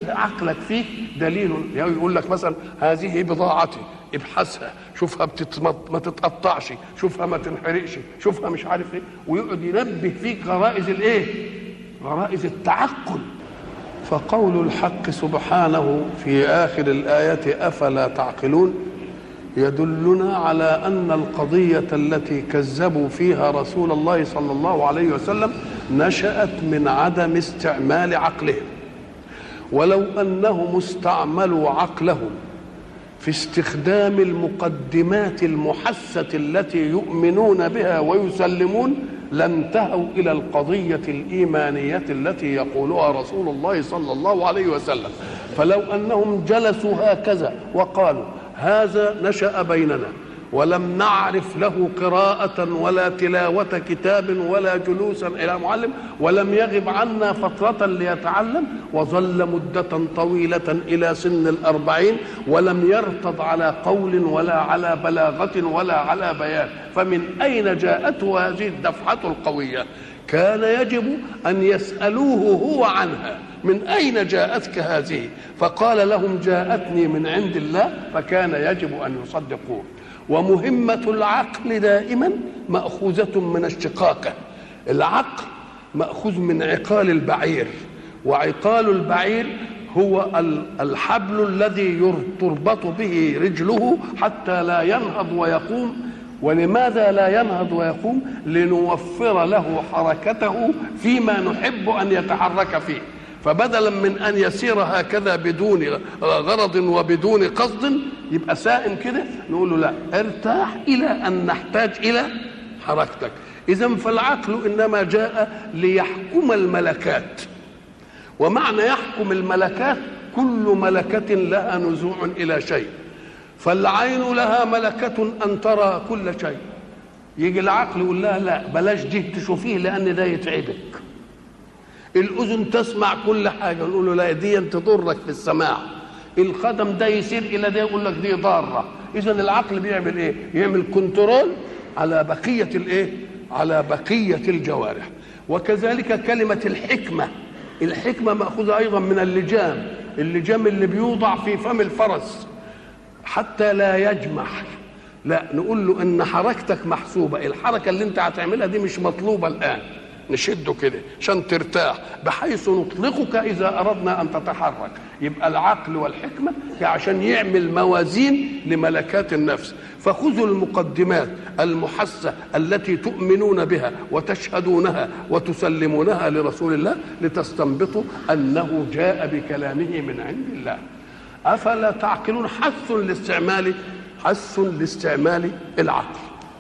عقلك فيه دليل يعني يقول لك مثلا هذه بضاعتي ابحثها شوفها بتتمط ما تتقطعش شوفها ما تنحرقش شوفها مش عارف ايه ويقعد ينبه فيك غرائز الايه غرائز التعقل فقول الحق سبحانه في اخر الايه افلا تعقلون يدلنا على ان القضيه التي كذبوا فيها رسول الله صلى الله عليه وسلم نشات من عدم استعمال عقلهم ولو انهم استعملوا عقلهم في استخدام المقدمات المحسه التي يؤمنون بها ويسلمون لانتهوا الى القضيه الايمانيه التي يقولها رسول الله صلى الله عليه وسلم فلو انهم جلسوا هكذا وقالوا هذا نشا بيننا ولم نعرف له قراءة ولا تلاوة كتاب ولا جلوسا إلى معلم ولم يغب عنا فترة ليتعلم وظل مدة طويلة إلى سن الأربعين ولم يرتض على قول ولا على بلاغة ولا على بيان فمن أين جاءته هذه الدفعة القوية كان يجب أن يسألوه هو عنها من أين جاءتك هذه فقال لهم جاءتني من عند الله فكان يجب أن يصدقوه ومهمة العقل دائما مأخوذة من الشقاقة العقل مأخوذ من عقال البعير وعقال البعير هو الحبل الذي تربط به رجله حتى لا ينهض ويقوم ولماذا لا ينهض ويقوم لنوفر له حركته فيما نحب أن يتحرك فيه فبدلا من ان يسير هكذا بدون غرض وبدون قصد يبقى سائم كده نقول له لا ارتاح الى ان نحتاج الى حركتك اذا فالعقل انما جاء ليحكم الملكات ومعنى يحكم الملكات كل ملكه لها نزوع الى شيء فالعين لها ملكه ان ترى كل شيء يجي العقل يقول لها لا بلاش دي تشوفيه لان ده يتعبك الاذن تسمع كل حاجه نقول له لا دي تضرك في السماع القدم ده يسير الى ده يقول لك دي ضاره اذا العقل بيعمل ايه يعمل كنترول على بقيه الايه على بقيه الجوارح وكذلك كلمه الحكمه الحكمه ماخوذه ايضا من اللجام اللجام اللي بيوضع في فم الفرس حتى لا يجمح لا نقول له ان حركتك محسوبه الحركه اللي انت هتعملها دي مش مطلوبه الان نشده كده عشان ترتاح بحيث نطلقك اذا اردنا ان تتحرك يبقى العقل والحكمه عشان يعمل موازين لملكات النفس فخذوا المقدمات المحسه التي تؤمنون بها وتشهدونها وتسلمونها لرسول الله لتستنبطوا انه جاء بكلامه من عند الله افلا تعقلون حث لاستعمال حث لاستعمال العقل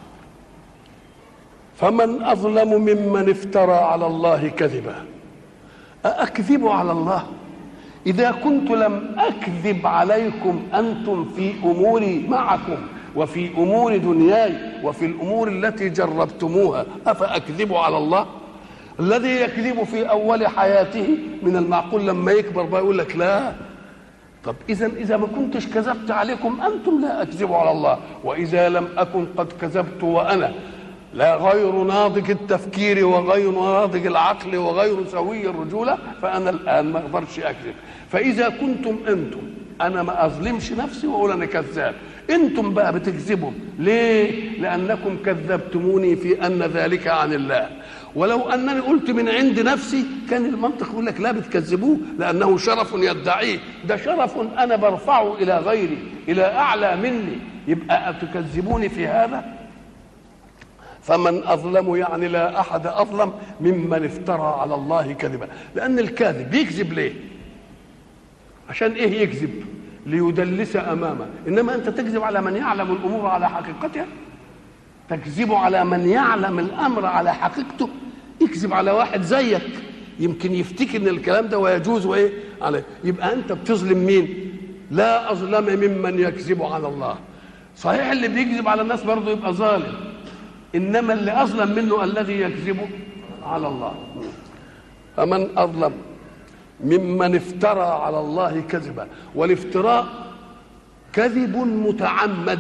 فمن اظلم ممن افترى على الله كذبا أأكذب على الله إذا كنت لم أكذب عليكم أنتم في أموري معكم وفي أمور دنياي وفي الأمور التي جربتموها أفأكذب على الله الذي يكذب في أول حياته من المعقول لما يكبر بقى يقول لك لا طب إذا إذا ما كنتش كذبت عليكم أنتم لا أكذب على الله وإذا لم أكن قد كذبت وأنا لا غير ناضج التفكير وغير ناضج العقل وغير سوي الرجوله فانا الان ما اقدرش اكذب فاذا كنتم انتم انا ما اظلمش نفسي واقول انا كذاب انتم بقى بتكذبوا ليه لانكم كذبتموني في ان ذلك عن الله ولو انني قلت من عند نفسي كان المنطق يقول لك لا بتكذبوه لانه شرف يدعيه ده شرف انا برفعه الى غيري الى اعلى مني يبقى تكذبوني في هذا فمن اظلم يعني لا احد اظلم ممن افترى على الله كذبا لان الكاذب بيكذب ليه عشان ايه يكذب ليدلس امامه انما انت تكذب على من يعلم الامور على حقيقتها تكذب على من يعلم الامر على حقيقته يكذب على واحد زيك يمكن يفتكر ان الكلام ده ويجوز وايه عليه يبقى انت بتظلم مين لا اظلم ممن يكذب على الله صحيح اللي بيكذب على الناس برضه يبقى ظالم انما اللي اظلم منه الذي يكذب على الله فمن اظلم ممن افترى على الله كذبا والافتراء كذب متعمد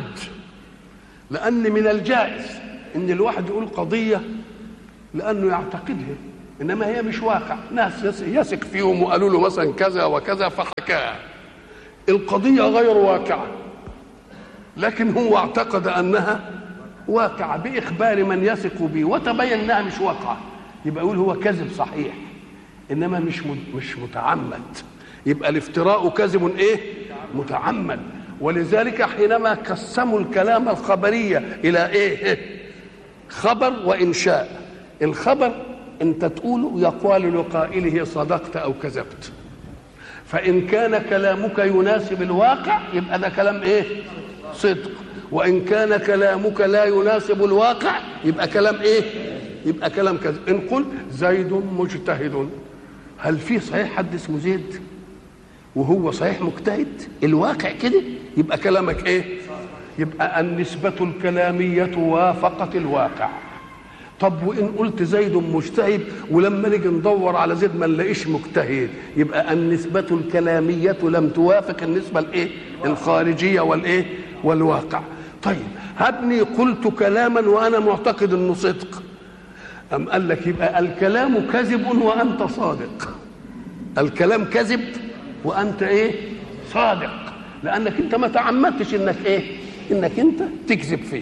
لان من الجائز ان الواحد يقول قضيه لانه يعتقدها انما هي مش واقع ناس يثق فيهم وقالوا له مثلا كذا وكذا فحكاها القضيه غير واقعه لكن هو اعتقد انها واقعه باخبار من يثق به وتبين انها مش واقعه يبقى يقول هو كذب صحيح انما مش مش متعمد يبقى الافتراء كذب ايه متعمد ولذلك حينما قسموا الكلام الخبريه الى ايه خبر وانشاء الخبر انت تقول يقال لقائله صدقت او كذبت فان كان كلامك يناسب الواقع يبقى ده كلام ايه صدق وان كان كلامك لا يناسب الواقع يبقى كلام ايه يبقى كلام كذب ان قلت زيد مجتهد هل في صحيح حد اسمه زيد وهو صحيح مجتهد الواقع كده يبقى كلامك ايه يبقى النسبة الكلامية وافقت الواقع طب وان قلت زيد مجتهد ولما نيجي ندور على زيد ما نلاقيش مجتهد يبقى النسبة الكلامية لم توافق النسبة الايه الخارجية والايه والواقع طيب هبني قلت كلاما وانا معتقد انه صدق أم قال لك يبقى الكلام كذب وأنت صادق الكلام كذب وأنت إيه صادق لأنك أنت ما تعمدتش إنك إيه إنك أنت تكذب فيه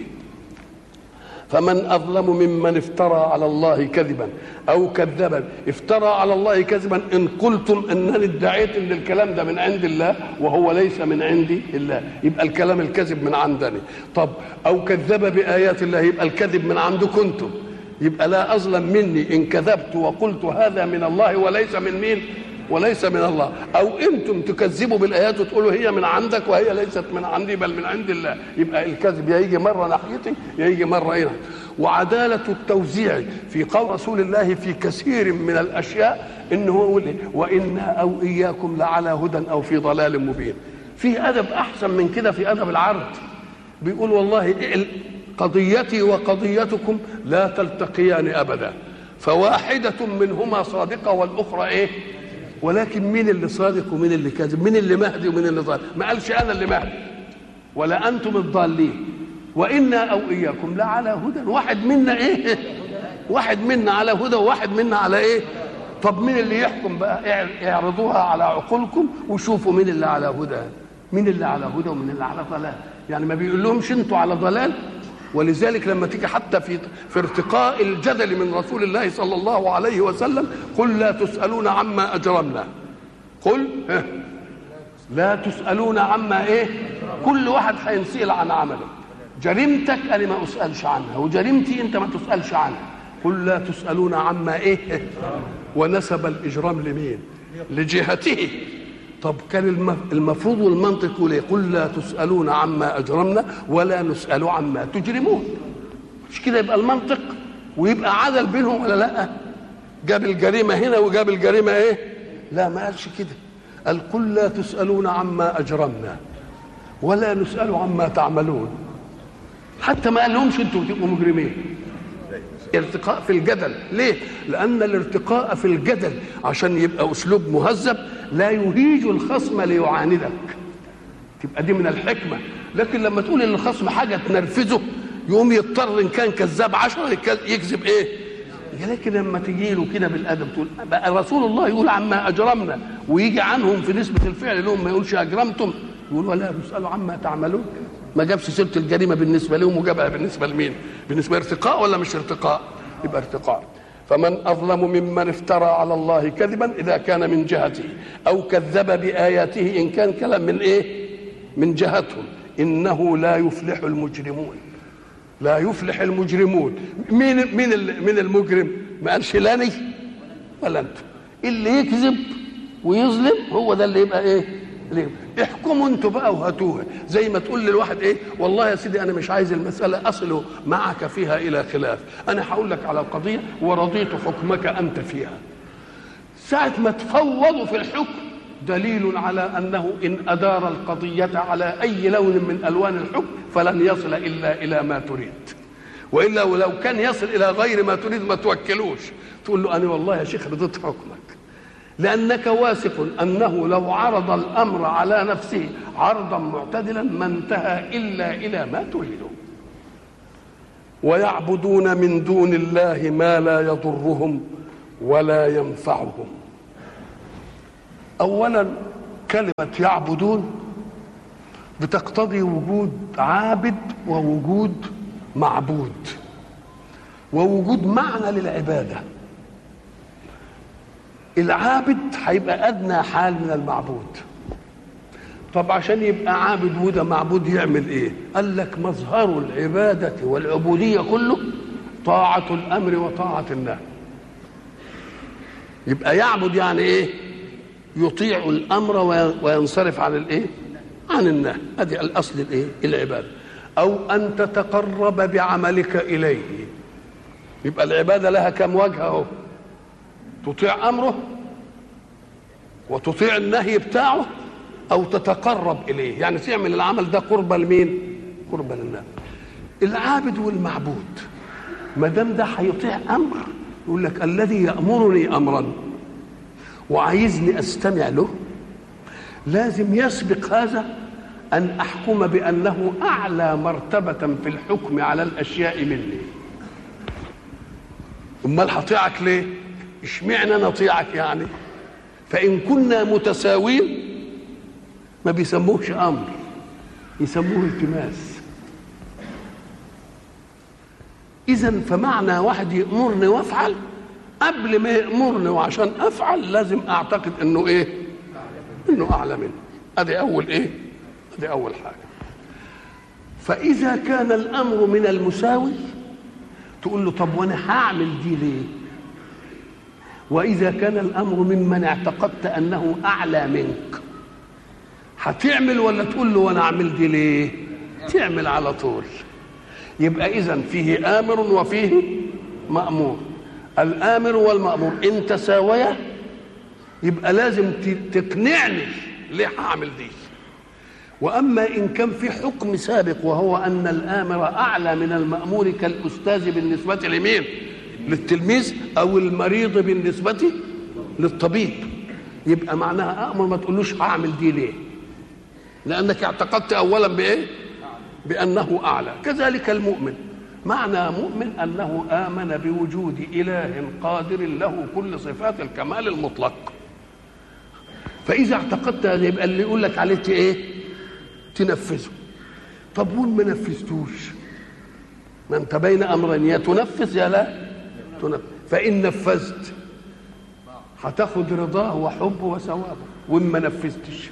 فمن أظلم ممن افترى على الله كذبا أو كذبا افترى على الله كذبا إن قلتم أنني ادعيت أن الكلام ده من عند الله وهو ليس من عندي الله يبقى الكلام الكذب من عندني طب أو كذب بآيات الله يبقى الكذب من عندكم أنتم يبقى لا أظلم مني إن كذبت وقلت هذا من الله وليس من مين وليس من الله أو أنتم تكذبوا بالآيات وتقولوا هي من عندك وهي ليست من عندي بل من عند الله يبقى الكذب يا يجي مرة ناحيتي يا يجي مرة هنا وعدالة التوزيع في قول رسول الله في كثير من الأشياء إنه يقول وإنا أو إياكم لعلى هدى أو في ضلال مبين في أدب أحسن من كده في أدب العرض بيقول والله قضيتي وقضيتكم لا تلتقيان ابدا فواحده منهما صادقه والاخرى ايه ولكن مين اللي صادق ومين اللي كاذب مين اللي مهدي ومين اللي ضال ما قالش انا اللي مهدي ولا انتم الضالين وانا او اياكم لعلى هدى واحد منا ايه واحد منا على هدى وواحد منا على ايه طب مين اللي يحكم بقى اعرضوها على عقولكم وشوفوا مين اللي على هدى مين اللي على هدى ومين اللي على ضلال يعني ما بيقول لهمش انتوا على ضلال ولذلك لما تيجي حتى في في ارتقاء الجدل من رسول الله صلى الله عليه وسلم قل لا تسألون عما أجرمنا قل لا تسألون عما إيه كل واحد هينسأل عن عمله جريمتك أنا ما أسألش عنها وجريمتي أنت ما تسألش عنها قل لا تسألون عما إيه ونسب الإجرام لمين لجهته طب كان المفروض والمنطق يقول ايه؟ قل لا تسالون عما اجرمنا ولا نسال عما تجرمون مش كده يبقى المنطق ويبقى عدل بينهم ولا لا جاب الجريمه هنا وجاب الجريمه ايه لا ما قالش كده قال قل لا تسالون عما اجرمنا ولا نسال عما تعملون حتى ما قال لهمش انتوا بتبقوا مجرمين ارتقاء في الجدل ليه لان الارتقاء في الجدل عشان يبقى اسلوب مهذب لا يهيج الخصم ليعاندك تبقى دي من الحكمه لكن لما تقول للخصم حاجه تنرفزه يقوم يضطر ان كان كذاب عشرة يكذب ايه لكن لما تجي له كده بالادب تقول بقى رسول الله يقول عما اجرمنا ويجي عنهم في نسبه الفعل لهم ما يقولش اجرمتم يقول ولا تسالوا عما تعملون ما جابش سيره الجريمه بالنسبه لهم وجابها بالنسبه لمين؟ بالنسبه ارتقاء ولا مش ارتقاء؟ يبقى ارتقاء فمن اظلم ممن افترى على الله كذبا اذا كان من جهته او كذب باياته ان كان كلام من ايه؟ من جهتهم انه لا يفلح المجرمون لا يفلح المجرمون مين مين مين المجرم؟ ما قالش لاني ولا انتم اللي يكذب ويظلم هو ده اللي يبقى ايه؟ ليه؟ احكموا انتوا بقى وهاتوها زي ما تقول للواحد ايه والله يا سيدي انا مش عايز المساله اصل معك فيها الى خلاف انا هقول لك على القضيه ورضيت حكمك انت فيها ساعه ما تفوضوا في الحكم دليل على انه ان ادار القضيه على اي لون من الوان الحكم فلن يصل الا الى ما تريد والا ولو كان يصل الى غير ما تريد ما توكلوش تقول له انا والله يا شيخ رضيت حكمك لأنك واثق أنه لو عرض الأمر على نفسه عرضا معتدلا ما انتهى إلا إلى ما تريده ويعبدون من دون الله ما لا يضرهم ولا ينفعهم اولا كلمه يعبدون بتقتضي وجود عابد ووجود معبود ووجود معنى للعباده العابد هيبقى ادنى حال من المعبود طب عشان يبقى عابد وده معبود يعمل ايه قال لك مظهر العباده والعبوديه كله طاعه الامر وطاعه النهي يبقى يعبد يعني ايه يطيع الامر وينصرف عن الايه عن النهي هذه الاصل الايه العباده او ان تتقرب بعملك اليه يبقى العباده لها كم وجه اهو تطيع امره وتطيع النهي بتاعه او تتقرب اليه يعني تعمل العمل ده قربة لمين قربة لله العابد والمعبود ما دام ده هيطيع امر يقول لك الذي يامرني امرا وعايزني استمع له لازم يسبق هذا ان احكم بانه اعلى مرتبه في الحكم على الاشياء مني امال هطيعك ليه اشمعنى انا اطيعك يعني فان كنا متساوين ما بيسموهش امر يسموه التماس اذا فمعنى واحد يامرني وافعل قبل ما يامرني وعشان افعل لازم اعتقد انه ايه انه اعلى منه ادي اول ايه ادي اول حاجه فاذا كان الامر من المساوي تقول له طب وانا هعمل دي ليه واذا كان الامر ممن اعتقدت انه اعلى منك هتعمل ولا تقول له وانا اعمل دي ليه تعمل على طول يبقى اذا فيه امر وفيه مامور الامر والمامور ان تساويا يبقى لازم تقنعني ليه هعمل دي واما ان كان في حكم سابق وهو ان الامر اعلى من المامور كالاستاذ بالنسبه لمين للتلميذ او المريض بالنسبه للطبيب يبقى معناها امر ما تقولوش هعمل دي ليه لانك اعتقدت اولا بايه بانه اعلى كذلك المؤمن معنى مؤمن انه امن بوجود اله قادر له كل صفات الكمال المطلق فاذا اعتقدت هذا يبقى اللي يقول لك عليه ايه تنفذه طب وين ما نفذتوش ما انت بين امرين يا تنفذ يا لا تنفذ فان نفذت هتاخد رضاه وحبه وثوابه وان ما نفذتش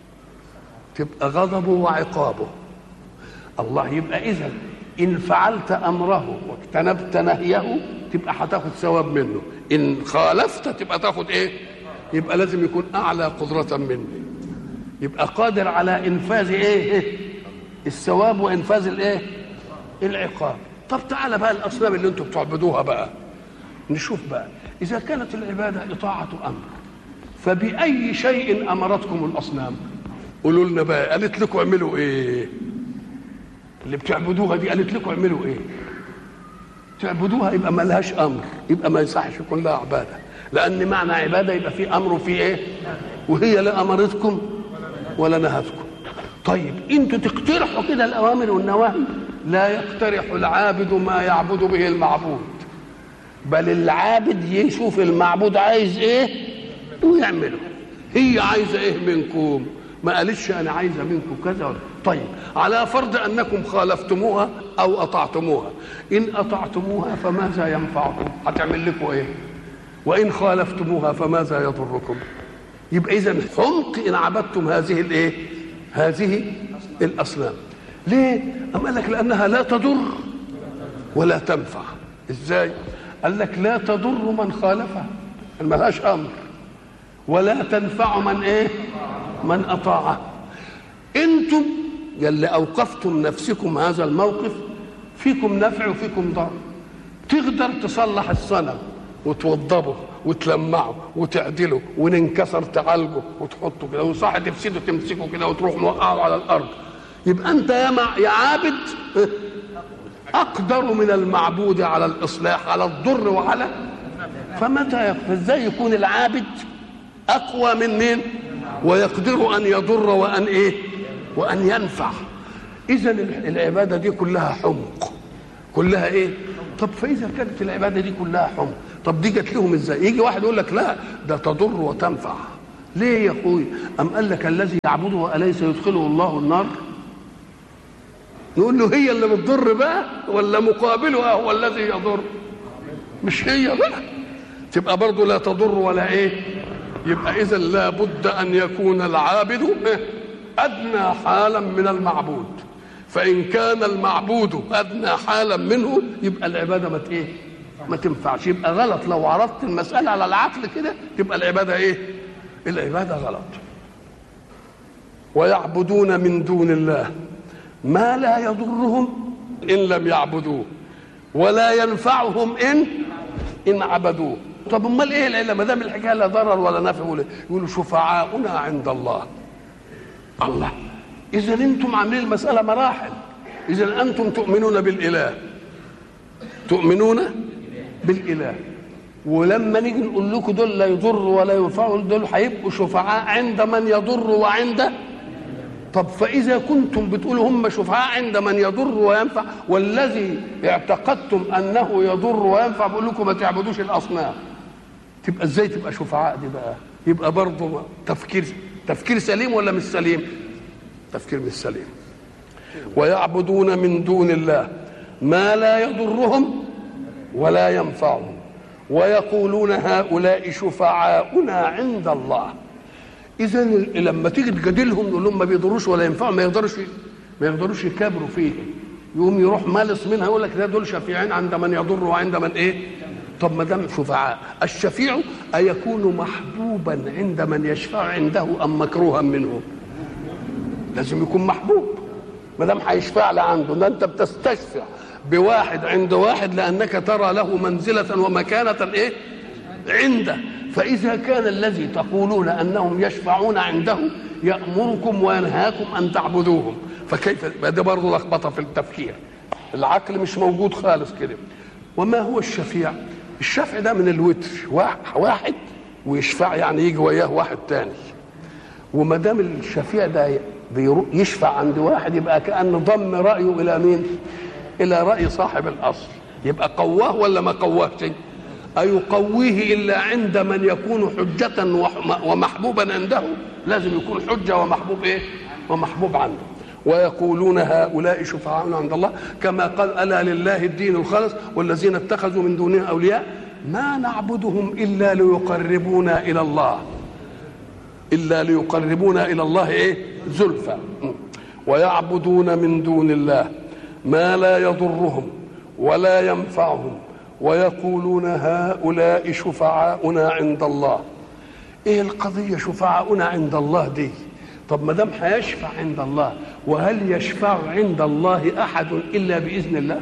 تبقى غضبه وعقابه الله يبقى اذا ان فعلت امره واجتنبت نهيه تبقى هتاخد ثواب منه ان خالفت تبقى تاخد ايه يبقى لازم يكون اعلى قدره مني يبقى قادر على انفاذ ايه الثواب وانفاذ الايه العقاب طب تعالى بقى الاصنام اللي انتم بتعبدوها بقى نشوف بقى اذا كانت العباده اطاعه امر فباي شيء امرتكم الاصنام قولوا لنا بقى قالت لكم اعملوا ايه اللي بتعبدوها دي قالت لكم اعملوا ايه تعبدوها يبقى ما لهاش امر يبقى ما يصحش يكون لها عباده لان معنى عباده يبقى في امر وفي ايه وهي لا امرتكم ولا نهتكم طيب انتوا تقترحوا كده الاوامر والنواهي لا يقترح العابد ما يعبد به المعبود بل العابد يشوف المعبود عايز ايه ويعمله هي عايزه ايه منكم ما قالتش انا عايزه منكم كذا ولا طيب على فرض انكم خالفتموها او اطعتموها ان اطعتموها فماذا ينفعكم هتعمل لكم ايه وان خالفتموها فماذا يضركم يبقى اذا حمق ان عبدتم هذه الايه هذه الاصنام ليه ام قال لك لانها لا تضر ولا تنفع ازاي قال لك لا تضر من خالفها ما لهاش امر ولا تنفع من ايه من اطاعه انتم يلي اوقفتم نفسكم هذا الموقف فيكم نفع وفيكم ضر تقدر تصلح الصنم وتوضبه وتلمعه وتعدله وان انكسر تعالجه وتحطه كده وصح تفسده تمسكه كده وتروح موقعه على الارض يبقى انت يا مع يا عابد اقدر من المعبود على الاصلاح على الضر وعلى فمتى ازاي يكون العابد اقوى من مين ويقدر ان يضر وان ايه وان ينفع اذا العباده دي كلها حمق كلها ايه طب فاذا كانت العباده دي كلها حمى طب دي جت لهم ازاي يجي واحد يقول لك لا ده تضر وتنفع ليه يا اخوي ام قال لك الذي يعبده اليس يدخله الله النار نقول له هي اللي بتضر بقى ولا مقابلها هو الذي يضر مش هي بقى تبقى برضه لا تضر ولا ايه يبقى اذا لابد ان يكون العابد ادنى حالا من المعبود فان كان المعبود ادنى حالا منه يبقى العباده ما ايه ما تنفعش يبقى غلط لو عرضت المساله على العقل كده تبقى العباده ايه العباده غلط ويعبدون من دون الله ما لا يضرهم ان لم يعبدوه ولا ينفعهم ان ان عبدوه طب امال ايه العله ما دام الحكايه لا ضرر ولا نفع ولا يقولوا شفعاؤنا عند الله الله اذا انتم عاملين المساله مراحل اذا انتم تؤمنون بالاله تؤمنون بالاله ولما نيجي نقول لكم دول لا يضر ولا ينفع دول هيبقوا شفعاء عند من يضر وعند طب فإذا كنتم بتقولوا هم شفعاء عند من يضر وينفع والذي اعتقدتم أنه يضر وينفع بقول لكم ما تعبدوش الأصنام تبقى ازاي تبقى شفعاء دي بقى يبقى برضه تفكير تفكير سليم ولا مش سليم تفكير مش سليم ويعبدون من دون الله ما لا يضرهم ولا ينفعهم ويقولون هؤلاء شفعاؤنا عند الله اذا لما تيجي تجادلهم نقول لهم ما بيضروش ولا ينفعوا ما يقدروش ما يقدروش يكابروا فيه يقوم يروح مالص منها يقول لك ده دول شفيعين عند من يضر وعند من ايه طب ما دام شفعاء الشفيع أيكون محبوبا عند من يشفع عنده أم مكروها منه لازم يكون محبوب ما دام هيشفع لعنده ده انت بتستشفع بواحد عند واحد لانك ترى له منزله ومكانه ايه عنده فاذا كان الذي تقولون انهم يشفعون عنده يامركم وينهاكم ان تعبدوهم فكيف ده برضه لخبطه في التفكير العقل مش موجود خالص كده وما هو الشفيع الشفع ده من الوتر واحد ويشفع يعني يجي وياه واحد تاني وما دام الشفيع ده يشفع عند واحد يبقى كأن ضم رأيه إلى مين؟ إلى رأي صاحب الأصل يبقى قواه ولا ما قواه شيء؟ أيقويه إلا عند من يكون حجة ومحبوبا عنده لازم يكون حجة ومحبوب إيه؟ ومحبوب عنده ويقولون هؤلاء شفعاؤنا عند الله كما قال ألا لله الدين الخالص والذين اتخذوا من دونه أولياء ما نعبدهم إلا ليقربونا إلى الله إلا ليقربونا إلى الله إيه زلفى ويعبدون من دون الله ما لا يضرهم ولا ينفعهم ويقولون هؤلاء شفعاؤنا عند الله ايه القضيه شفعاؤنا عند الله دي طب ما دام هيشفع عند الله وهل يشفع عند الله احد الا باذن الله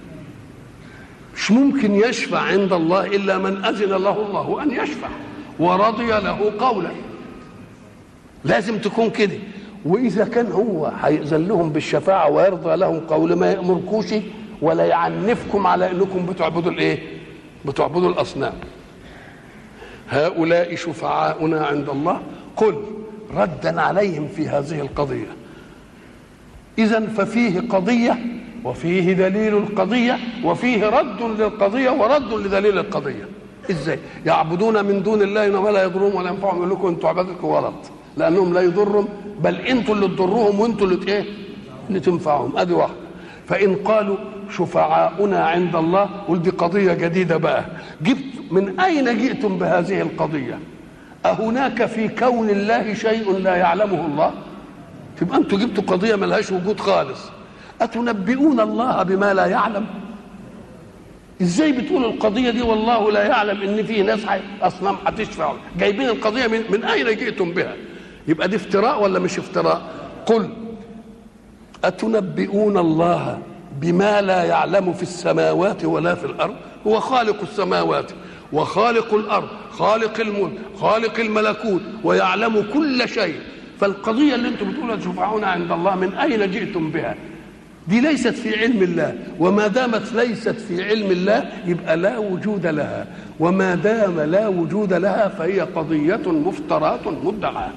مش ممكن يشفع عند الله الا من اذن له الله ان يشفع ورضي له قولا لازم تكون كده واذا كان هو هيأذن لهم بالشفاعه ويرضى لهم قول ما يامركوش ولا يعنفكم على انكم بتعبدوا الايه بتعبدوا الاصنام هؤلاء شفعاؤنا عند الله قل ردا عليهم في هذه القضيه اذا ففيه قضيه وفيه دليل القضيه وفيه رد للقضيه ورد لدليل القضيه ازاي يعبدون من دون الله ما لا يضرهم ولا ينفعهم يقول لكم انتوا عبادتكم غلط لانهم لا يضرهم بل انتوا اللي تضروهم وانتوا اللي ايه اللي تنفعهم ادي واحده فان قالوا شفعاؤنا عند الله قل دي قضيه جديده بقى جبت من اين جئتم بهذه القضيه أهناك في كون الله شيء لا يعلمه الله تبقى انتوا جبتوا قضيه ملهاش وجود خالص اتنبئون الله بما لا يعلم ازاي بتقول القضيه دي والله لا يعلم ان في ناس اصنام هتشفع جايبين القضيه من, من اين جئتم بها يبقى دي افتراء ولا مش افتراء قل اتنبئون الله بما لا يعلم في السماوات ولا في الارض هو خالق السماوات وخالق الارض خالق الملك خالق الملكوت ويعلم كل شيء فالقضيه اللي انتم بتقولوا تشفعون عند الله من اين جئتم بها دي ليست في علم الله وما دامت ليست في علم الله يبقى لا وجود لها وما دام لا وجود لها فهي قضيه مفتراه مدعاه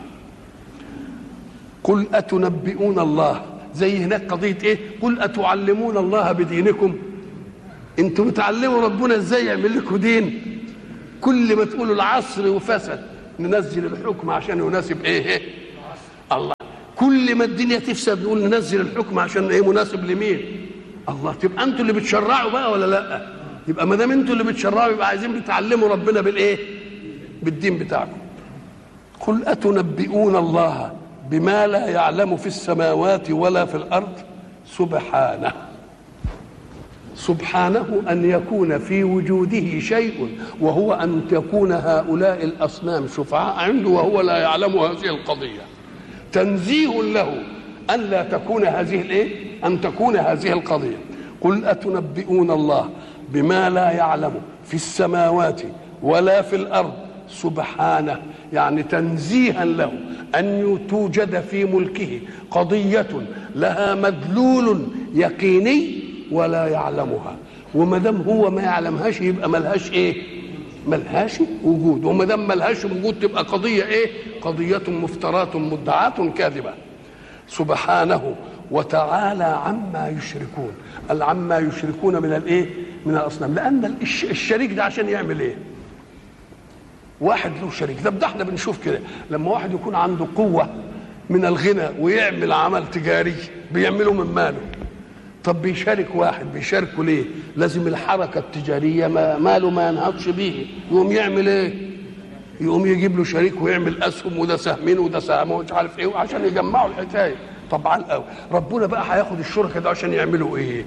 قل اتنبئون الله زي هناك قضيه ايه قل اتعلمون الله بدينكم انتوا بتعلموا ربنا ازاي يعمل لكم دين كل ما تقولوا العصر وفسد ننزل الحكم عشان يناسب ايه الله كل ما الدنيا تفسد نقول ننزل الحكم عشان ايه مناسب لمين الله تبقى انتوا اللي بتشرعوا بقى ولا لا يبقى ما دام انتوا اللي بتشرعوا يبقى عايزين بتعلموا ربنا بالايه بالدين بتاعكم قل اتنبئون الله بما لا يعلم في السماوات ولا في الارض سبحانه سبحانه ان يكون في وجوده شيء وهو ان تكون هؤلاء الاصنام شفعاء عنده وهو لا يعلم هذه القضيه تنزيه له ان لا تكون هذه الايه ان تكون هذه القضيه قل اتنبئون الله بما لا يعلم في السماوات ولا في الارض سبحانه يعني تنزيها له ان توجد في ملكه قضيه لها مدلول يقيني ولا يعلمها وما دام هو ما يعلمهاش يبقى ملهاش ايه ملهاش وجود وما دام ملهاش وجود تبقى قضيه ايه قضيه مفتراه مدعاه كاذبه سبحانه وتعالى عما يشركون عما يشركون من الايه من الاصنام لان الشريك ده عشان يعمل ايه واحد له شريك ده ده احنا بنشوف كده لما واحد يكون عنده قوه من الغنى ويعمل عمل تجاري بيعمله من ماله طب بيشارك واحد بيشاركه ليه لازم الحركه التجاريه ما ماله ما ينهضش بيه يقوم يعمل ايه يقوم يجيب له شريك ويعمل اسهم وده سهمين وده سهم ومش عارف ايه عشان يجمعوا الحكايه طبعا قوي ربنا بقى هياخد الشركاء ده عشان يعملوا ايه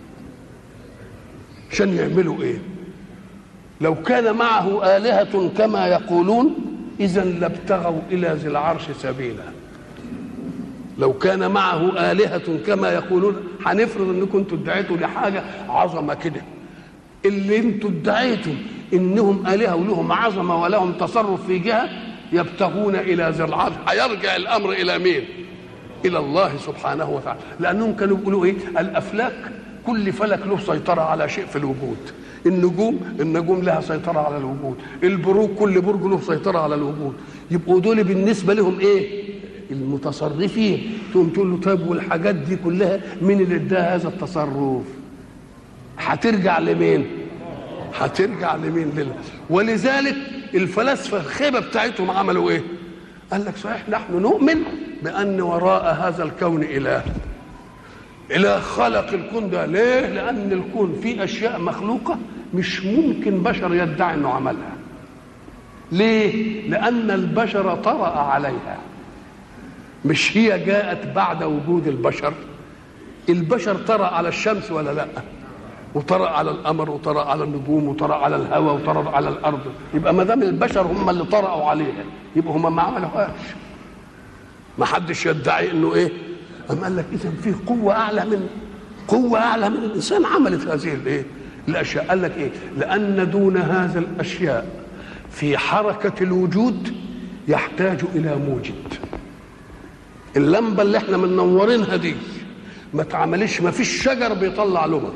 عشان يعملوا ايه لو كان معه آلهة كما يقولون إذا لابتغوا إلى ذي العرش سبيلا لو كان معه آلهة كما يقولون هنفرض انكم انتوا ادعيتوا لحاجة عظمة كده اللي انتوا ادعيتوا انهم آلهة ولهم عظمة ولهم تصرف في جهة يبتغون إلى ذي العرش هيرجع الأمر إلى مين؟ إلى الله سبحانه وتعالى لأنهم كانوا بيقولوا إيه؟ الأفلاك كل فلك له سيطرة على شيء في الوجود النجوم النجوم لها سيطرة على الوجود البروج كل برج له سيطرة على الوجود يبقوا دول بالنسبة لهم ايه المتصرفين تقوم تقول له طيب والحاجات دي كلها مين اللي اداها هذا التصرف هترجع لمين هترجع لمين لله ولذلك الفلاسفه الخيبه بتاعتهم عملوا ايه قال لك صحيح نحن نؤمن بان وراء هذا الكون اله إله خلق الكون ده ليه؟ لأن الكون فيه أشياء مخلوقة مش ممكن بشر يدعي إنه عملها. ليه؟ لأن البشر طرأ عليها. مش هي جاءت بعد وجود البشر. البشر طرأ على الشمس ولا لأ؟ وطرأ على القمر وطرأ على النجوم وطرأ على الهواء وطرأ على الأرض. يبقى ما دام البشر هم اللي طرأوا عليها يبقى هم ما عملوهاش. ما حدش يدعي إنه إيه؟ أم قال لك إذا في قوة أعلى من قوة أعلى من الإنسان عملت هذه الإيه؟ الأشياء قال لك إيه؟ لأن دون هذا الأشياء في حركة الوجود يحتاج إلى موجد. اللمبة اللي إحنا منورينها دي ما اتعملش ما فيش شجر بيطلع لمط.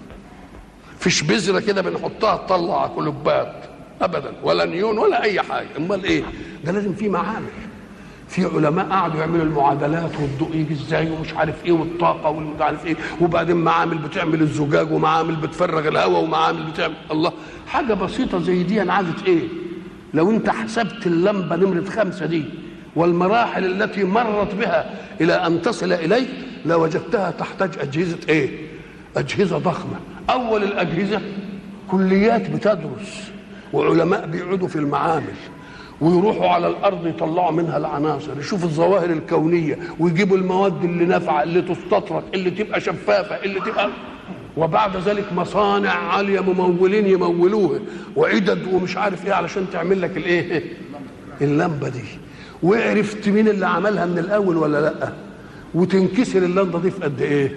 فيش بذرة كده بنحطها تطلع كلوبات أبدا ولا نيون ولا أي حاجة، أمال إيه؟ ده لازم في معامل. في علماء قعدوا يعملوا المعادلات والضوء يجي ازاي ومش عارف ايه والطاقه والمش عارف ايه وبعدين معامل بتعمل الزجاج ومعامل بتفرغ الهواء ومعامل بتعمل الله حاجه بسيطه زي دي انا عايزه ايه؟ لو انت حسبت اللمبه نمره خمسه دي والمراحل التي مرت بها الى ان تصل اليك لوجدتها تحتاج اجهزه ايه؟ اجهزه ضخمه اول الاجهزه كليات بتدرس وعلماء بيقعدوا في المعامل ويروحوا على الارض يطلعوا منها العناصر يشوفوا الظواهر الكونيه ويجيبوا المواد اللي نافعه اللي تستطرق اللي تبقى شفافه اللي تبقى وبعد ذلك مصانع عاليه ممولين يمولوها وعدد ومش عارف ايه علشان تعمل لك الايه اللمبه دي وعرفت مين اللي عملها من الاول ولا لا وتنكسر اللمبه دي في قد ايه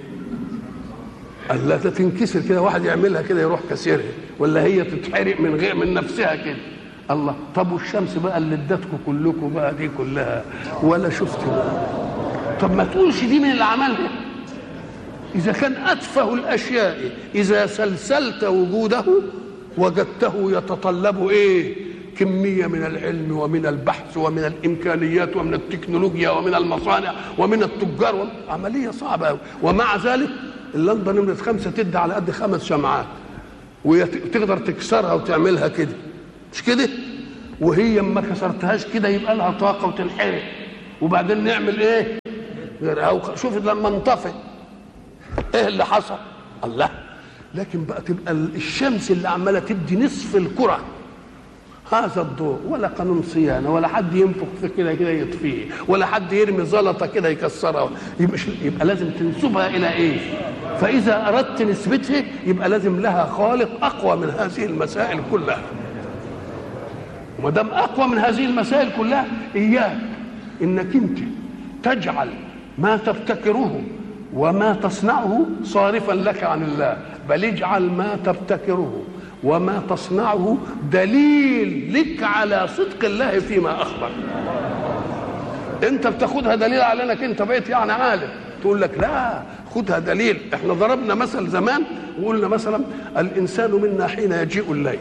قال لا تنكسر كده واحد يعملها كده يروح كسرها ولا هي تتحرق من غير من نفسها كده الله طب والشمس بقى اللي ادتكم كلكم بقى دي كلها ولا شفت بقى طب ما تقولش دي من اللي عملها اذا كان اتفه الاشياء اذا سلسلت وجوده وجدته يتطلب ايه كميه من العلم ومن البحث ومن الامكانيات ومن التكنولوجيا ومن المصانع ومن التجار عمليه صعبه قوي ومع ذلك اللمبه نمره خمسه تدي على قد خمس شمعات وتقدر تكسرها وتعملها كده مش كده وهي ما كسرتهاش كده يبقى لها طاقه وتنحرق وبعدين نعمل ايه غيرها شوف لما انطفئ ايه اللي حصل الله لكن بقى تبقى الشمس اللي عماله تدي نصف الكره هذا الضوء ولا قانون صيانه ولا حد ينفخ في كده كده يطفيه ولا حد يرمي زلطه كده يكسرها يبقى, يبقى لازم تنسبها الى ايه فاذا اردت نسبتها يبقى لازم لها خالق اقوى من هذه المسائل كلها وما دام اقوى من هذه المسائل كلها اياك انك انت تجعل ما تبتكره وما تصنعه صارفا لك عن الله بل اجعل ما تبتكره وما تصنعه دليل لك على صدق الله فيما اخبر انت بتاخدها دليل على انك انت بقيت يعني عالم تقول لك لا خدها دليل احنا ضربنا مثل زمان وقلنا مثلا الانسان منا حين يجيء الليل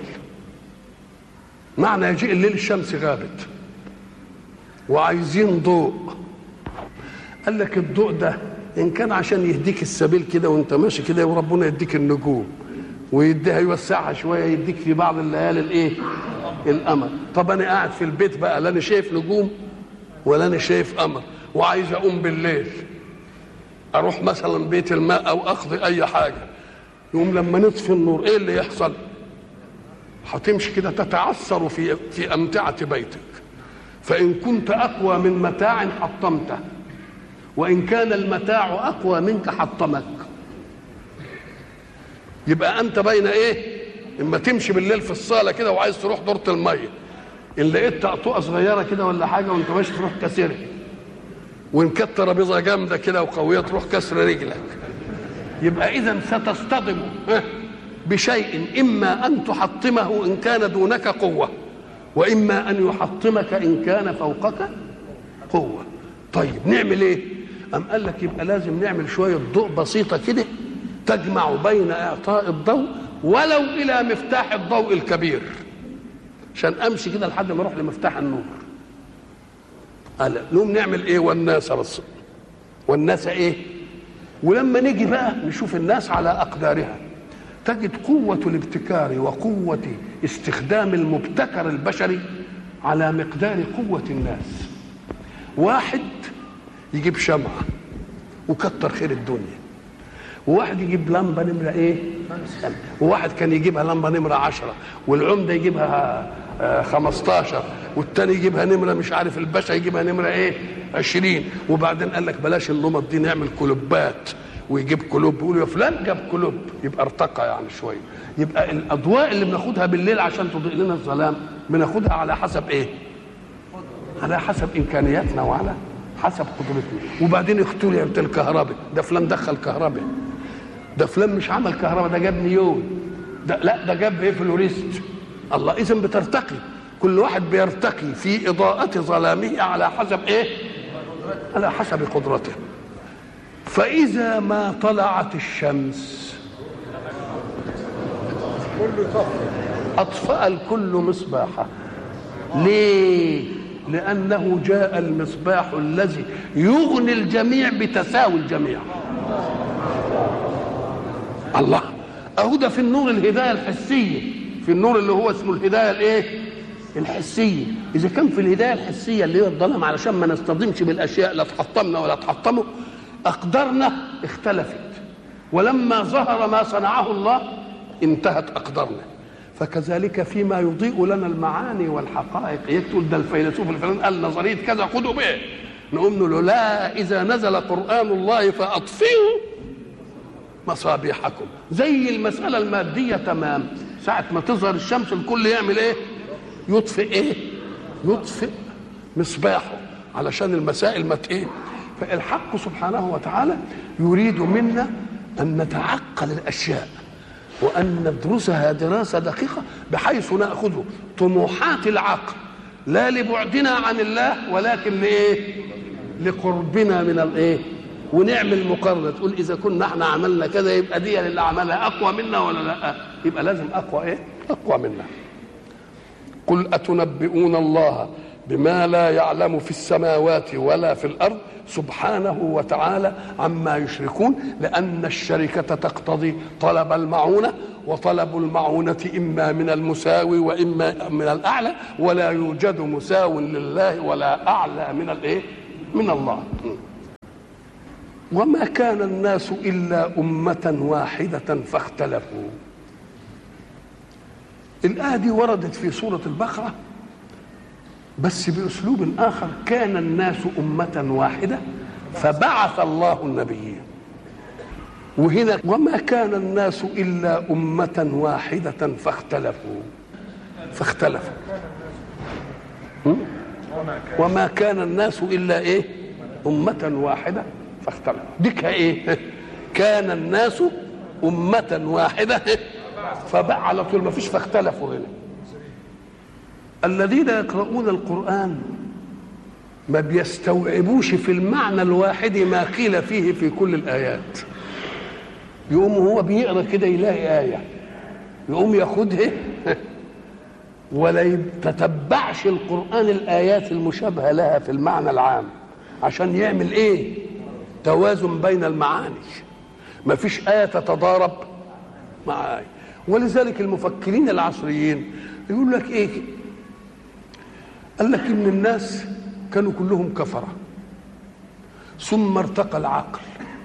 معنى يجيء الليل الشمس غابت وعايزين ضوء قال لك الضوء ده ان كان عشان يهديك السبيل كده وانت ماشي كده وربنا يديك النجوم ويديها يوسعها شويه يديك في بعض الليالي الايه القمر طب انا قاعد في البيت بقى لا انا شايف نجوم ولا انا شايف قمر وعايز اقوم بالليل اروح مثلا بيت الماء او اقضي اي حاجه يقوم لما نطفي النور ايه اللي يحصل هتمشي كده تتعثر في في امتعه بيتك فان كنت اقوى من متاع حطمته وان كان المتاع اقوى منك حطمك يبقى انت بين ايه اما تمشي بالليل في الصاله كده وعايز تروح دوره الميه ان لقيت طقطقه صغيره كده ولا حاجه وانت ماشي تروح كسرها وان كانت ترابيزه جامده كده وقويه تروح كسر رجلك يبقى اذا ستصطدم بشيء اما ان تحطمه ان كان دونك قوه واما ان يحطمك ان كان فوقك قوه طيب نعمل ايه ام قال لك يبقى لازم نعمل شويه ضوء بسيطه كده تجمع بين اعطاء الضوء ولو الى مفتاح الضوء الكبير عشان امشي كده لحد ما اروح لمفتاح النور قال نقوم نعمل ايه والناس بس والناس ايه ولما نيجي بقى نشوف الناس على اقدارها تجد قوة الابتكار وقوة استخدام المبتكر البشري على مقدار قوة الناس واحد يجيب شمعة وكتر خير الدنيا وواحد يجيب لمبه نمره ايه؟ وواحد كان يجيبها لمبه نمره عشرة والعمده يجيبها آه 15 والتاني يجيبها نمره مش عارف الباشا يجيبها نمره ايه؟ 20 وبعدين قال لك بلاش النمط دي نعمل كلوبات ويجيب كلوب يقول يا فلان جاب كلوب يبقى ارتقى يعني شويه يبقى الاضواء اللي بناخدها بالليل عشان تضيء لنا الظلام بناخدها على حسب ايه؟ على حسب امكانياتنا وعلى حسب قدرتنا وبعدين اختلفت الكهرباء ده فلان دخل كهرباء ده فلان مش عمل كهرباء ده جاب نيون ده لا ده جاب ايه فلوريست الله اذا بترتقي كل واحد بيرتقي في اضاءة ظلامه على حسب ايه على حسب قدرته فاذا ما طلعت الشمس اطفأ الكل مصباحه ليه لانه جاء المصباح الذي يغني الجميع بتساوي الجميع الله اهو ده في النور الهدايه الحسيه في النور اللي هو اسمه الهدايه الايه الحسيه اذا كان في الهدايه الحسيه اللي هي الظلام علشان ما نصطدمش بالاشياء لا تحطمنا ولا تحطموا اقدارنا اختلفت ولما ظهر ما صنعه الله انتهت اقدارنا فكذلك فيما يضيء لنا المعاني والحقائق يقول ده الفيلسوف الفلاني قال نظريه كذا خذوا به نقوم نقول له لا اذا نزل قران الله فاطفئوا مصابيحكم زي المسألة المادية تمام ساعة ما تظهر الشمس الكل يعمل ايه يطفئ ايه يطفئ مصباحه علشان المسائل ما ايه فالحق سبحانه وتعالى يريد منا أن نتعقل الأشياء وأن ندرسها دراسة دقيقة بحيث نأخذ طموحات العقل لا لبعدنا عن الله ولكن لإيه لقربنا من الإيه ونعمل مقارنه تقول اذا كنا احنا عملنا كذا يبقى دي اللي عملها اقوى منا ولا لا يبقى لازم اقوى ايه اقوى منا قل اتنبئون الله بما لا يعلم في السماوات ولا في الارض سبحانه وتعالى عما يشركون لان الشركه تقتضي طلب المعونه وطلب المعونه اما من المساوي واما من الاعلى ولا يوجد مساو لله ولا اعلى من الايه؟ من الله. وما كان الناس الا امه واحده فاختلفوا. الايه دي وردت في سوره البقره بس باسلوب اخر كان الناس امه واحده فبعث الله النبيين وهنا وما كان الناس الا امه واحده فاختلفوا فاختلفوا وما كان الناس الا ايه امه واحده فاختلفوا ديك ايه كان الناس امه واحده فبقى على طول ما فيش فاختلفوا هنا الذين يقرؤون القرآن ما بيستوعبوش في المعنى الواحد ما قيل فيه في كل الآيات يقوم هو بيقرأ كده يلاقي آية يقوم ياخدها ولا يتتبعش القرآن الآيات المشابهة لها في المعنى العام عشان يعمل إيه توازن بين المعاني ما فيش آية تتضارب مع آية ولذلك المفكرين العصريين يقول لك إيه قال لك ان الناس كانوا كلهم كفره ثم ارتقى العقل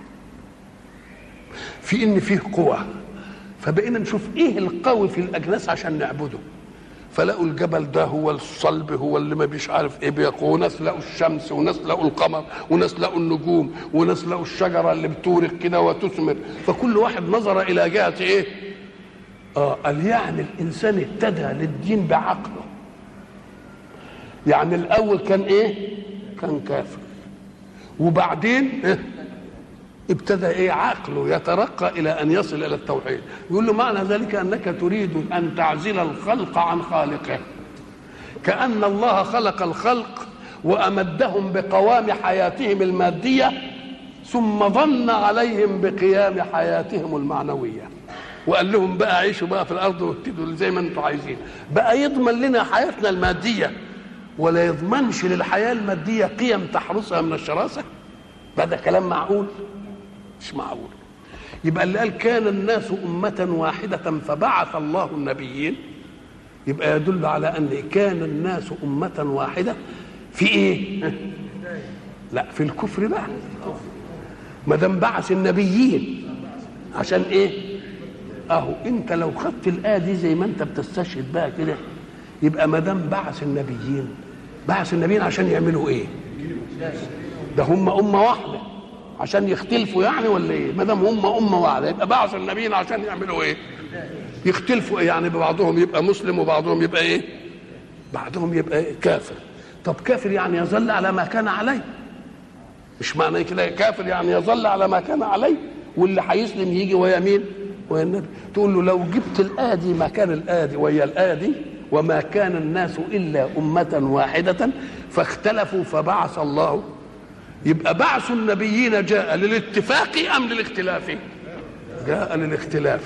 في ان فيه قوى فبقينا نشوف ايه القوي في الاجناس عشان نعبده فلقوا الجبل ده هو الصلب هو اللي ما بيش عارف ايه بيقوى وناس لقوا الشمس وناس لقوا القمر وناس لقوا النجوم وناس لقوا الشجره اللي بتورق كده وتثمر فكل واحد نظر الى جهه ايه اه قال يعني الانسان اهتدى للدين بعقله يعني الاول كان ايه كان كافر وبعدين إيه؟ ابتدى ايه عقله يترقى الى ان يصل الى التوحيد يقول له معنى ذلك انك تريد ان تعزل الخلق عن خالقه كان الله خلق الخلق وامدهم بقوام حياتهم الماديه ثم ظن عليهم بقيام حياتهم المعنويه وقال لهم بقى عيشوا بقى في الارض واهتدوا زي ما انتم عايزين بقى يضمن لنا حياتنا الماديه ولا يضمنش للحياة المادية قيم تحرسها من الشراسة ده كلام معقول مش معقول يبقى اللي قال كان الناس أمة واحدة فبعث الله النبيين يبقى يدل على أن كان الناس أمة واحدة في إيه؟ لا في الكفر بقى ما دام بعث النبيين عشان إيه؟ أهو أنت لو خدت الآية دي زي ما أنت بتستشهد بقى كده يبقى ما دام بعث النبيين بعث النبيين عشان يعملوا ايه؟ ده هم امه واحده عشان يختلفوا يعني ولا ايه؟ ما دام هم امه واحده يبقى بعث النبيين عشان يعملوا ايه؟ يختلفوا إيه يعني بعضهم يبقى مسلم وبعضهم يبقى ايه؟ بعضهم يبقى إيه؟ كافر طب كافر يعني يظل على ما كان عليه مش معنى كده كافر يعني يظل على ما كان عليه واللي هيسلم يجي ويا مين؟ ويا النبي تقول له لو جبت الايه دي مكان الايه دي ويا الايه دي وما كان الناس الا امه واحده فاختلفوا فبعث الله يبقى بعث النبيين جاء للاتفاق ام للاختلاف جاء للاختلاف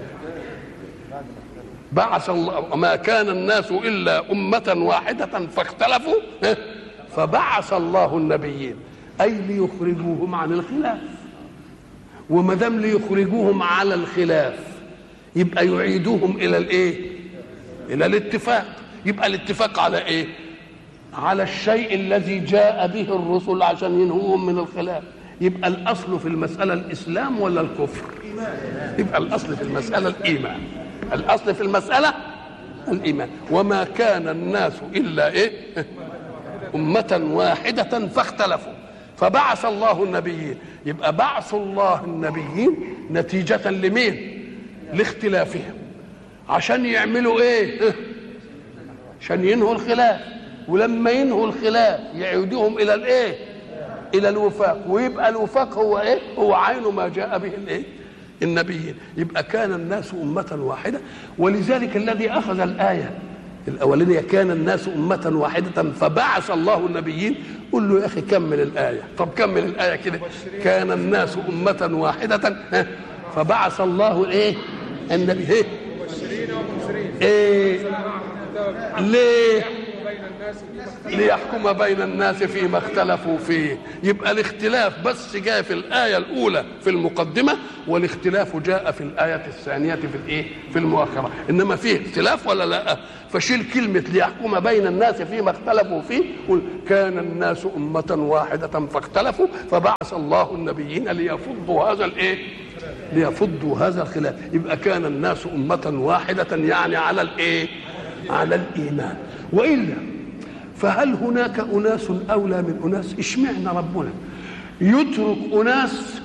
بعث الله ما كان الناس الا امه واحده فاختلفوا فبعث الله النبيين اي ليخرجوهم عن الخلاف وما دام ليخرجوهم على الخلاف يبقى يعيدوهم الى الايه الى الاتفاق يبقى الاتفاق على ايه على الشيء الذي جاء به الرسل عشان ينهوهم من الخلاف يبقى الاصل في المساله الاسلام ولا الكفر يبقى الاصل في المساله الايمان الاصل في المساله الايمان وما كان الناس الا ايه امه واحده فاختلفوا فبعث الله النبيين يبقى بعث الله النبيين نتيجه لمين لاختلافهم عشان يعملوا ايه عشان ينهوا الخلاف ولما ينهوا الخلاف يعيدوهم الى الايه الى الوفاق ويبقى الوفاق هو ايه هو عين ما جاء به الايه النبيين يبقى كان الناس أمة واحدة ولذلك الذي أخذ الآية الأولانية كان الناس أمة واحدة فبعث الله النبيين قل له يا أخي كمل الآية طب كمل الآية كده كان الناس أمة واحدة فبعث الله الإيه النبي إيه إيه ليه ليحكم بين الناس فيما اختلفوا فيه يبقى الاختلاف بس جاء في الآية الأولى في المقدمة والاختلاف جاء في الآية الثانية في الإيه في المؤخرة إنما فيه اختلاف ولا لا فشيل كلمة ليحكم بين الناس فيما اختلفوا فيه قل كان الناس أمة واحدة فاختلفوا فبعث الله النبيين ليفضوا هذا الإيه ليفضوا هذا الخلاف يبقى كان الناس أمة واحدة يعني على الإيه على الإيمان وإلا فهل هناك أناس أولى من أناس اشمعنا ربنا يترك أناس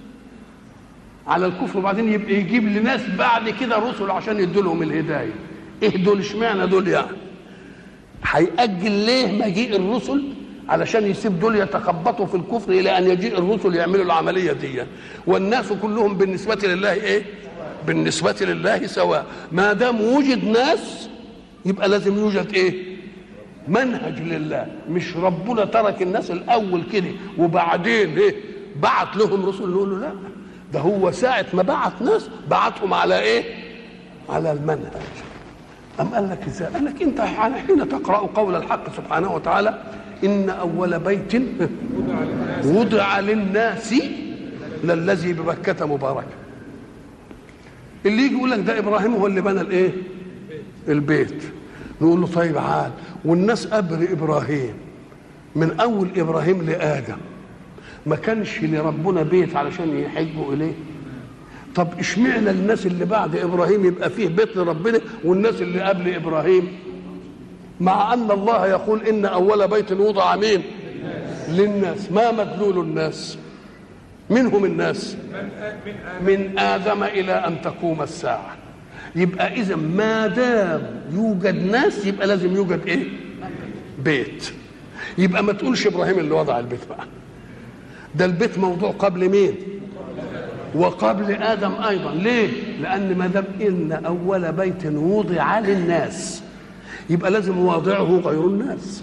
على الكفر وبعدين يبقى يجيب لناس بعد كده رسل عشان يدوا لهم الهداية ايه دول اشمعنا دول يعني هيأجل ليه مجيء الرسل علشان يسيب دول يتخبطوا في الكفر الى ان يجيء الرسل يعملوا العمليه دي والناس كلهم بالنسبه لله ايه بالنسبه لله سواء ما دام وجد ناس يبقى لازم يوجد ايه منهج لله مش ربنا ترك الناس الاول كده وبعدين ايه بعت لهم رسل نقول له لا ده هو ساعه ما بعت ناس بعتهم على ايه على المنهج أم قال لك ازاي؟ قال لك انت حين تقرا قول الحق سبحانه وتعالى ان اول بيت وضع للناس للذي ببكة مباركا اللي يجي يقول لك ده ابراهيم هو اللي بنى الايه؟ البيت نقول له طيب عال والناس قبل ابراهيم من اول ابراهيم لادم ما كانش لربنا بيت علشان يحجوا اليه طب اشمعنى الناس اللي بعد ابراهيم يبقى فيه بيت لربنا والناس اللي قبل ابراهيم مع ان الله يقول ان اول بيت وضع مين للناس ما مدلول الناس منهم الناس من ادم الى ان تقوم الساعه يبقى اذا ما دام يوجد ناس يبقى لازم يوجد ايه بيت يبقى ما تقولش ابراهيم اللي وضع البيت بقى ده البيت موضوع قبل مين وقبل ادم ايضا ليه لان ما دام ان اول بيت وضع للناس يبقى لازم واضعه غير الناس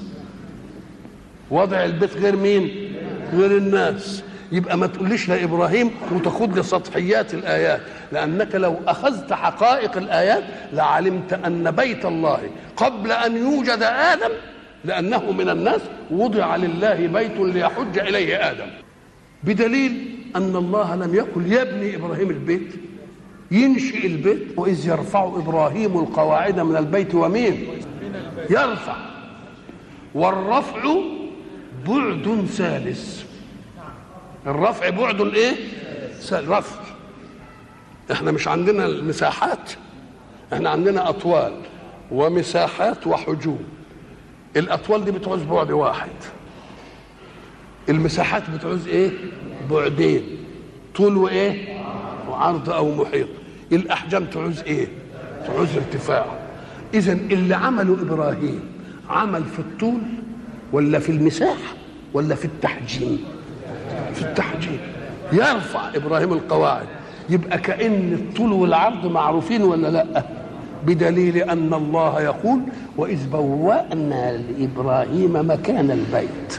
وضع البيت غير مين غير الناس يبقى ما تقوليش لا ابراهيم وتاخد لي سطحيات الايات لانك لو اخذت حقائق الايات لعلمت ان بيت الله قبل ان يوجد ادم لانه من الناس وضع لله بيت ليحج اليه ادم بدليل ان الله لم يقل يبني ابراهيم البيت ينشئ البيت واذ يرفع ابراهيم القواعد من البيت ومين يرفع والرفع بعد ثالث الرفع بعد ايه رفع احنا مش عندنا المساحات احنا عندنا اطوال ومساحات وحجوم الاطوال دي بتعوز بعد واحد المساحات بتعوز ايه بعدين طول وايه وعرض او محيط الاحجام تعوز ايه تعوز ارتفاع اذا اللي عمله ابراهيم عمل في الطول ولا في المساحه ولا في التحجيم في التحجيم يرفع ابراهيم القواعد يبقى كان الطول والعرض معروفين ولا لا بدليل ان الله يقول واذ بوانا لابراهيم مكان البيت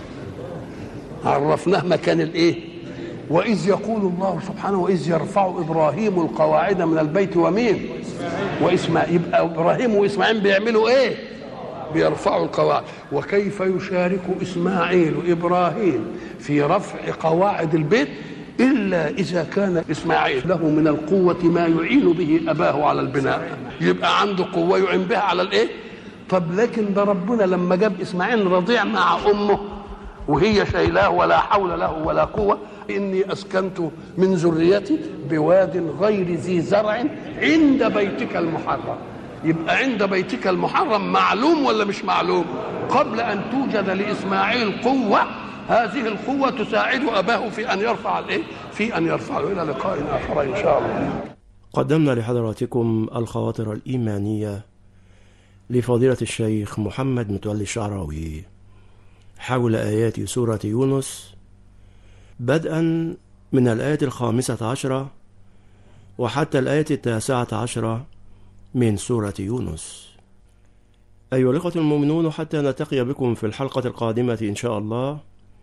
عرفناه مكان الايه واذ يقول الله سبحانه واذ يرفع ابراهيم القواعد من البيت ومين واسماعيل يبقى ابراهيم واسماعيل بيعملوا ايه بيرفعوا القواعد وكيف يشارك اسماعيل ابراهيم في رفع قواعد البيت الا اذا كان اسماعيل له من القوه ما يعين به اباه على البناء يبقى عنده قوه يعين بها على الايه طب لكن ده ربنا لما جاب اسماعيل رضيع مع امه وهي شايلاه ولا حول له ولا قوه اني اسكنت من ذريتي بواد غير ذي زرع عند بيتك المحرم يبقى عند بيتك المحرم معلوم ولا مش معلوم قبل ان توجد لاسماعيل قوه هذه القوه تساعد اباه في ان يرفع الايه في ان يرفعه الى لقاء اخر ان شاء الله قدمنا لحضراتكم الخواطر الإيمانية لفضيلة الشيخ محمد متولي الشعراوي حول آيات سورة يونس بدءا من الآية الخامسة عشرة وحتى الآية التاسعة عشرة من سورة يونس أيها الإخوة المؤمنون حتى نلتقي بكم في الحلقة القادمة إن شاء الله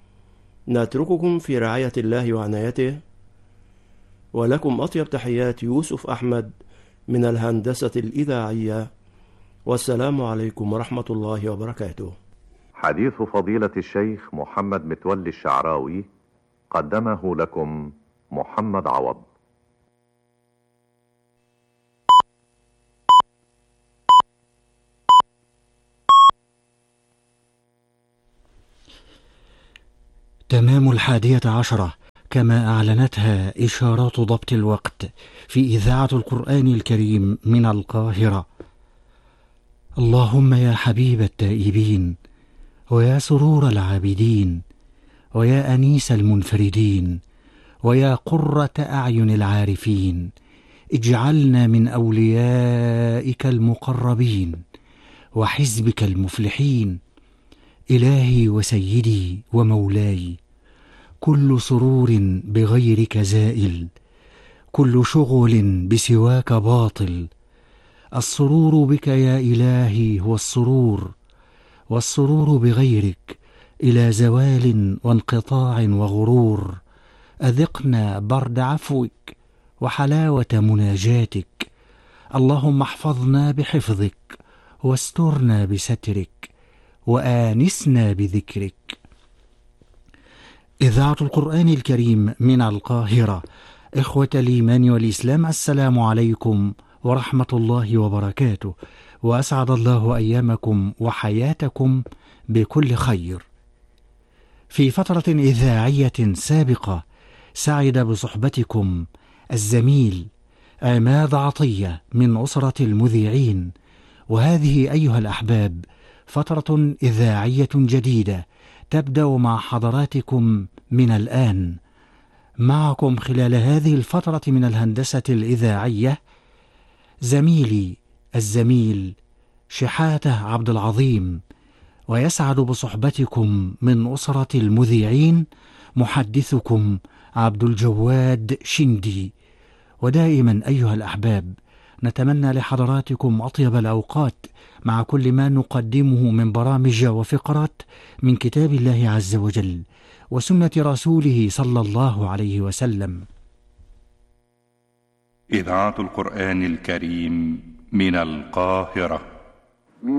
نترككم في رعاية الله وعنايته ولكم أطيب تحيات يوسف أحمد من الهندسة الإذاعية والسلام عليكم ورحمة الله وبركاته حديث فضيلة الشيخ محمد متولي الشعراوي قدمه لكم محمد عوض تمام الحادية عشرة كما أعلنتها إشارات ضبط الوقت في إذاعة القرآن الكريم من القاهرة اللهم يا حبيب التائبين ويا سرور العابدين ويا أنيس المنفردين ويا قرة أعين العارفين اجعلنا من أوليائك المقربين وحزبك المفلحين إلهي وسيدي ومولاي كل سرور بغيرك زائل كل شغل بسواك باطل السرور بك يا إلهي هو السرور والسرور بغيرك إلى زوال وانقطاع وغرور أذقنا برد عفوك وحلاوة مناجاتك اللهم احفظنا بحفظك واسترنا بسترك وآنسنا بذكرك إذاعة القرآن الكريم من القاهرة إخوة الإيمان والإسلام السلام عليكم ورحمة الله وبركاته وأسعد الله أيامكم وحياتكم بكل خير في فترة إذاعية سابقة سعد بصحبتكم الزميل عماد عطية من أسرة المذيعين وهذه أيها الأحباب فترة إذاعية جديدة تبدأ مع حضراتكم من الآن معكم خلال هذه الفترة من الهندسة الإذاعية زميلي الزميل شحاته عبد العظيم ويسعد بصحبتكم من أسرة المذيعين محدثكم عبد الجواد شندي ودائما أيها الأحباب نتمنى لحضراتكم أطيب الأوقات مع كل ما نقدمه من برامج وفقرات من كتاب الله عز وجل وسنة رسوله صلى الله عليه وسلم إذاعة القرآن الكريم من القاهرة